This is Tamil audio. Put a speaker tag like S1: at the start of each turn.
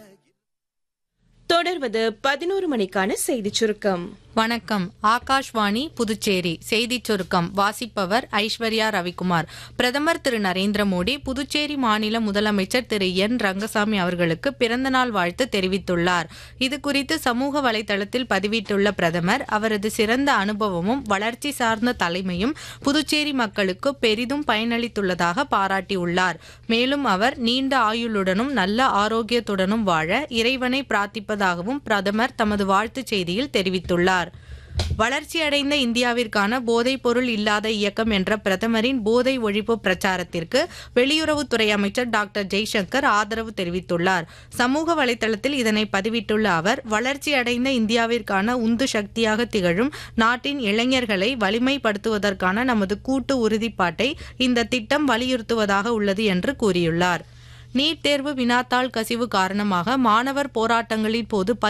S1: தொடர்வது பதினோரு மணிக்கான செய்திச் சுருக்கம்
S2: வணக்கம் ஆகாஷ்வாணி புதுச்சேரி செய்திச் சுருக்கம் வாசிப்பவர் ஐஸ்வர்யா ரவிக்குமார் பிரதமர் திரு நரேந்திர மோடி புதுச்சேரி மாநில முதலமைச்சர் திரு என் ரங்கசாமி அவர்களுக்கு பிறந்தநாள் வாழ்த்து தெரிவித்துள்ளார் இது குறித்து சமூக வலைதளத்தில் பதிவிட்டுள்ள பிரதமர் அவரது சிறந்த அனுபவமும் வளர்ச்சி சார்ந்த தலைமையும் புதுச்சேரி மக்களுக்கு பெரிதும் பயனளித்துள்ளதாக பாராட்டியுள்ளார் மேலும் அவர் நீண்ட ஆயுளுடனும் நல்ல ஆரோக்கியத்துடனும் வாழ இறைவனை பிரார்த்திப்பதாகவும் பிரதமர் தமது வாழ்த்துச் செய்தியில் தெரிவித்துள்ளார் வளர்ச்சியடைந்த இந்தியாவிற்கான போதைப் பொருள் இல்லாத இயக்கம் என்ற பிரதமரின் போதை ஒழிப்பு பிரச்சாரத்திற்கு வெளியுறவுத்துறை அமைச்சர் டாக்டர் ஜெய்சங்கர் ஆதரவு தெரிவித்துள்ளார் சமூக வலைதளத்தில் இதனை பதிவிட்டுள்ள அவர் வளர்ச்சியடைந்த இந்தியாவிற்கான உந்து சக்தியாக திகழும் நாட்டின் இளைஞர்களை வலிமைப்படுத்துவதற்கான நமது கூட்டு உறுதிப்பாட்டை இந்த திட்டம் வலியுறுத்துவதாக உள்ளது என்று கூறியுள்ளார் நீட் தேர்வு வினாத்தாள் கசிவு காரணமாக மாணவர் போராட்டங்களின் போது